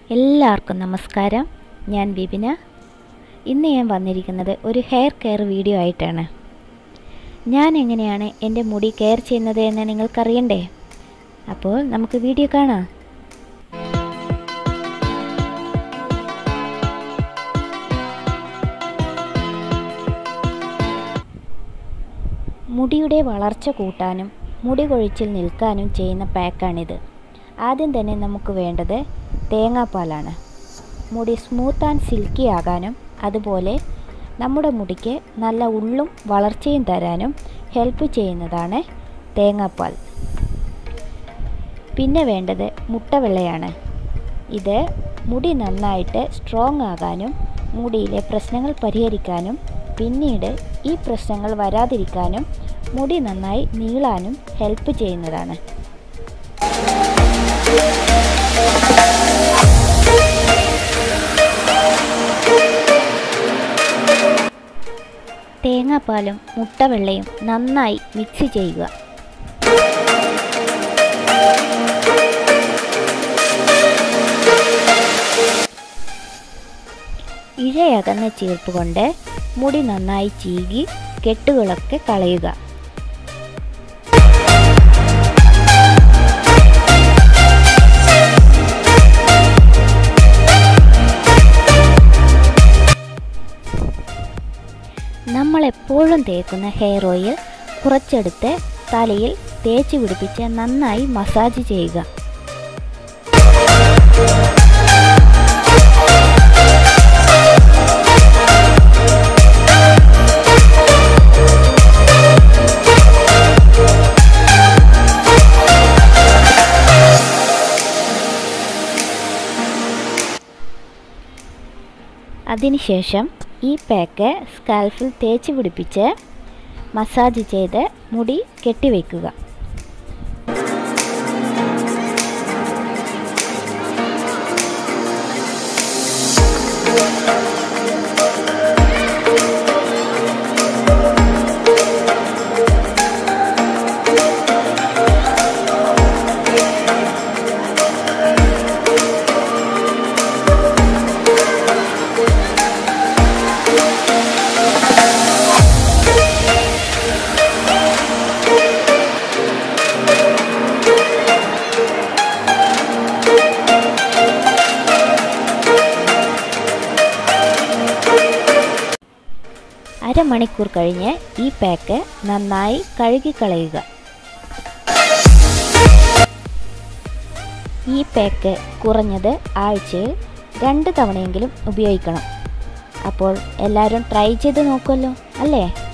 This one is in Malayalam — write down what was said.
എല്ലാവർക്കും നമസ്കാരം ഞാൻ ബിബിന ഇന്ന് ഞാൻ വന്നിരിക്കുന്നത് ഒരു ഹെയർ കെയർ വീഡിയോ ആയിട്ടാണ് ഞാൻ എങ്ങനെയാണ് എൻ്റെ മുടി കെയർ ചെയ്യുന്നത് എന്ന് നിങ്ങൾക്കറിയണ്ടേ അപ്പോൾ നമുക്ക് വീഡിയോ കാണാം മുടിയുടെ വളർച്ച കൂട്ടാനും മുടി കൊഴിച്ചിൽ നിൽക്കാനും ചെയ്യുന്ന പാക്കാണിത് ആദ്യം തന്നെ നമുക്ക് വേണ്ടത് തേങ്ങാപ്പാലാണ് മുടി സ്മൂത്ത് ആൻഡ് സിൽക്കി ആകാനും അതുപോലെ നമ്മുടെ മുടിക്ക് നല്ല ഉള്ളും വളർച്ചയും തരാനും ഹെൽപ്പ് ചെയ്യുന്നതാണ് തേങ്ങാപ്പാൽ പിന്നെ വേണ്ടത് മുട്ടവെള്ളയാണ് ഇത് മുടി നന്നായിട്ട് സ്ട്രോങ് ആകാനും മുടിയിലെ പ്രശ്നങ്ങൾ പരിഹരിക്കാനും പിന്നീട് ഈ പ്രശ്നങ്ങൾ വരാതിരിക്കാനും മുടി നന്നായി നീളാനും ഹെൽപ്പ് ചെയ്യുന്നതാണ് തേങ്ങാപ്പാലും മുട്ടവെള്ളയും നന്നായി മിക്സ് ചെയ്യുക ഇഴയകന്ന ചീർപ്പ് കൊണ്ട് മുടി നന്നായി ചീകി കെട്ടുകളൊക്കെ കളയുക നമ്മൾ എപ്പോഴും തേക്കുന്ന ഹെയർ ഓയിൽ കുറച്ചെടുത്ത് തലയിൽ തേച്ച് പിടിപ്പിച്ച് നന്നായി മസാജ് ചെയ്യുക അതിനുശേഷം ഈ പാക്ക് സ്കാൽഫിൽ തേച്ച് പിടിപ്പിച്ച് മസാജ് ചെയ്ത് മുടി കെട്ടിവെക്കുക അരമണിക്കൂർ കഴിഞ്ഞ് ഈ പാക്ക് നന്നായി കഴുകിക്കളയുക ഈ പാക്ക് കുറഞ്ഞത് ആഴ്ചയിൽ രണ്ട് തവണയെങ്കിലും ഉപയോഗിക്കണം അപ്പോൾ എല്ലാവരും ട്രൈ ചെയ്ത് നോക്കുമല്ലോ അല്ലേ